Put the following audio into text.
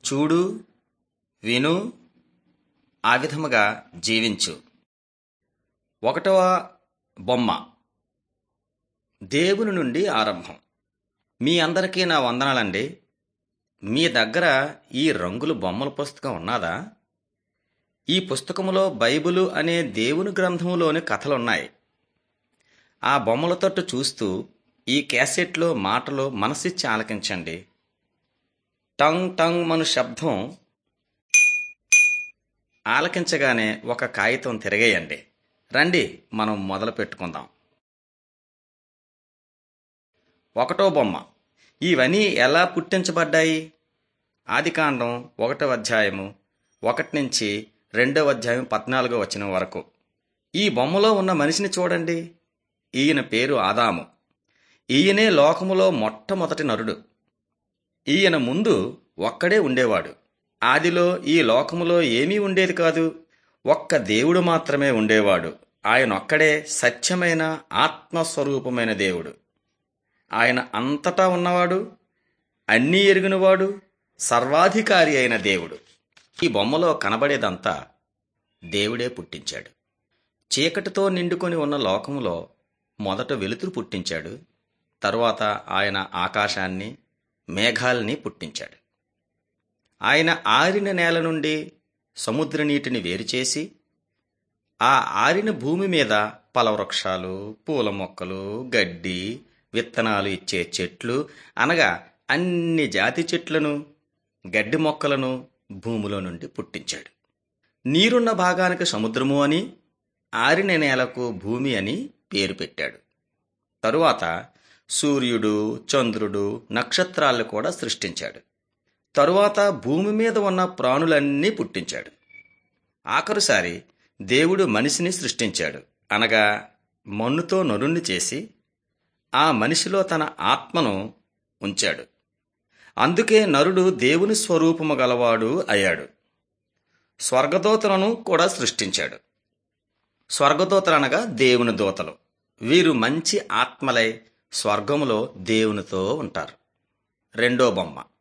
చూడు విను ఆ విధముగా జీవించు ఒకటవ బొమ్మ దేవుని నుండి ఆరంభం మీ అందరికీ నా వందనాలండి మీ దగ్గర ఈ రంగుల బొమ్మల పుస్తకం ఉన్నదా ఈ పుస్తకములో బైబిలు అనే దేవుని గ్రంథములోని కథలున్నాయి ఆ బొమ్మల తట్టు చూస్తూ ఈ క్యాసెట్లో మాటలు మనసిచ్చి ఆలకించండి టంగ్ టంగ్ మను శబ్దం ఆలకించగానే ఒక కాగితం తిరగేయండి రండి మనం మొదలు పెట్టుకుందాం ఒకటో బొమ్మ ఇవన్నీ ఎలా పుట్టించబడ్డాయి ఆదికాండం ఒకటో అధ్యాయము ఒకటి నుంచి రెండవ అధ్యాయం పద్నాలుగో వచనం వరకు ఈ బొమ్మలో ఉన్న మనిషిని చూడండి ఈయన పేరు ఆదాము ఈయనే లోకములో మొట్టమొదటి నరుడు ఈయన ముందు ఒక్కడే ఉండేవాడు ఆదిలో ఈ లోకములో ఏమీ ఉండేది కాదు ఒక్క దేవుడు మాత్రమే ఉండేవాడు ఆయన ఒక్కడే సత్యమైన ఆత్మస్వరూపమైన దేవుడు ఆయన అంతటా ఉన్నవాడు అన్నీ ఎరిగినవాడు సర్వాధికారి అయిన దేవుడు ఈ బొమ్మలో కనబడేదంతా దేవుడే పుట్టించాడు చీకటితో నిండుకొని ఉన్న లోకములో మొదట వెలుతురు పుట్టించాడు తరువాత ఆయన ఆకాశాన్ని మేఘాల్ని పుట్టించాడు ఆయన ఆరిన నేల నుండి సముద్ర నీటిని వేరుచేసి ఆ ఆరిన భూమి మీద పలవృక్షాలు పూల మొక్కలు గడ్డి విత్తనాలు ఇచ్చే చెట్లు అనగా అన్ని జాతి చెట్లను గడ్డి మొక్కలను భూమిలో నుండి పుట్టించాడు నీరున్న భాగానికి సముద్రము అని ఆరిన నేలకు భూమి అని పేరు పెట్టాడు తరువాత సూర్యుడు చంద్రుడు నక్షత్రాలను కూడా సృష్టించాడు తరువాత భూమి మీద ఉన్న ప్రాణులన్నీ పుట్టించాడు ఆఖరుసారి దేవుడు మనిషిని సృష్టించాడు అనగా మన్నుతో నరుణ్ణి చేసి ఆ మనిషిలో తన ఆత్మను ఉంచాడు అందుకే నరుడు దేవుని స్వరూపము గలవాడు అయ్యాడు స్వర్గదూతలను కూడా సృష్టించాడు స్వర్గదూతలనగా దేవుని దూతలు వీరు మంచి ఆత్మలై స్వర్గములో దేవునితో ఉంటారు రెండో బొమ్మ